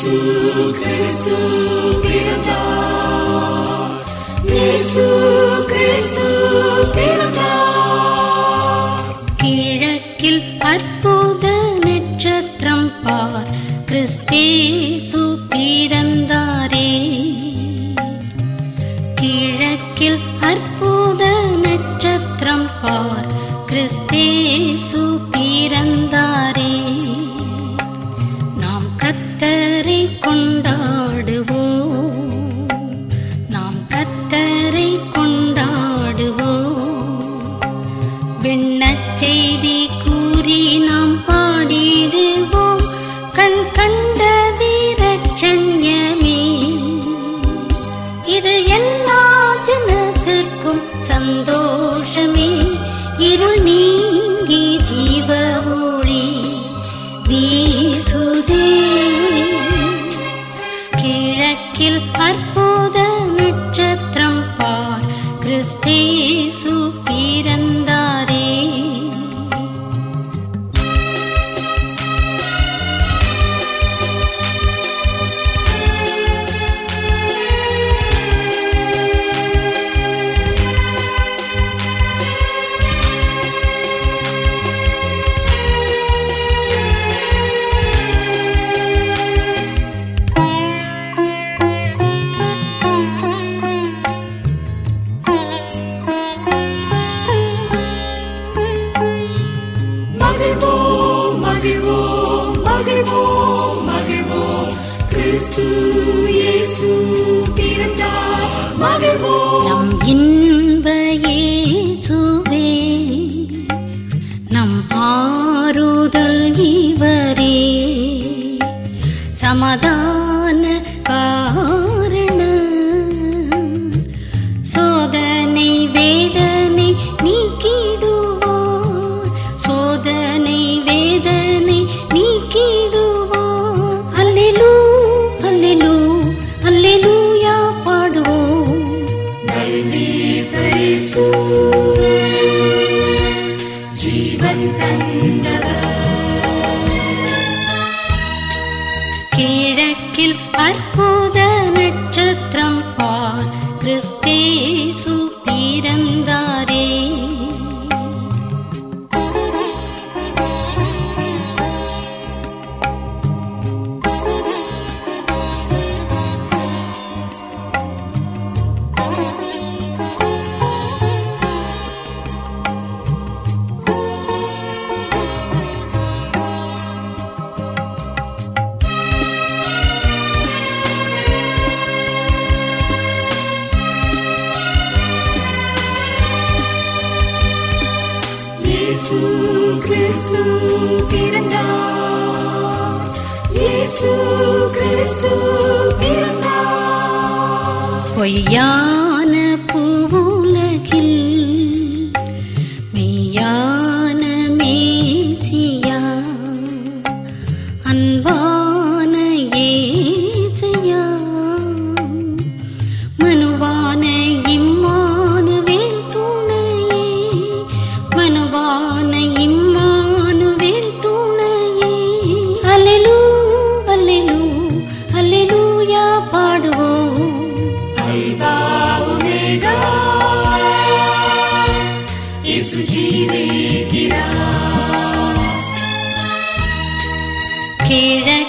இயேசு கிறிஸ்து பிறந்தார் இயேசு கிறிஸ்து பிறந்தார் கிழக்கில் அற்புத நட்சத்திரம் பார் கிறிஸ்தேசு பிறந்தாரே கிழக்கில் அற்புத நட்சத்திரம் பார் கிறிஸ்தேசு பிறந்தாரே நாம் கத்தரை கொண்டாடுவோம் நாம் கத்தரை கொண்டாடுவோம் விண்ணச் செய்தி கூறி நாம் பாடிடுவோம் கண் கண்டதிரட்சண்யமே இது எல்லா ஜனத்திற்கும் சந்தோஷமே இருள் நீங்கி ஜீவ ஒளி வீசுதே கிழக்கில் அற்புத நட்சத்திரம் பார் கிறிஸ்தேசு பிறந்தாரே மகிழ்வோம் மகிழ்வோம் மகிழ்வோம் மகிழ்வோம் கிறிஸ்து இயேசு பிறந்தார் மகிழ்வோம் நம் இன்ப இயேசுவே நம் ஆறுதல் இவரே சமாதான காரண சோதனை வேதனை நீக்கிடுவோர் சோதனை வேதனை நீக்கிடுவோர் அல்லேலூ அல்லேலூ அல்லேலூயா பாடுவோம் நல்மீட்பரேசு ஜீவன் தந்தவர் கிழக்கில் அற்புத நட்சத்திரம் பார் கிறிஸ்தேசு பிறந்தாரே இயேசு கிறிஸ்து பிறந்தார் இயேசு கிறிஸ்து பிறந்தார் பொய்யான பூவுலகில் மெய்யான மேசியா அன்பான ஏசையா மனுவான இம்மானுவேல் துணையே மனுவான இம்மானுவேல் துணையே அல்லேலூ அல்லேலூ அல்லேலூயா பாடுவோம் அல்பா ஒமேகா இயேசு ஜீவிக்கிறார் கிழக்கில்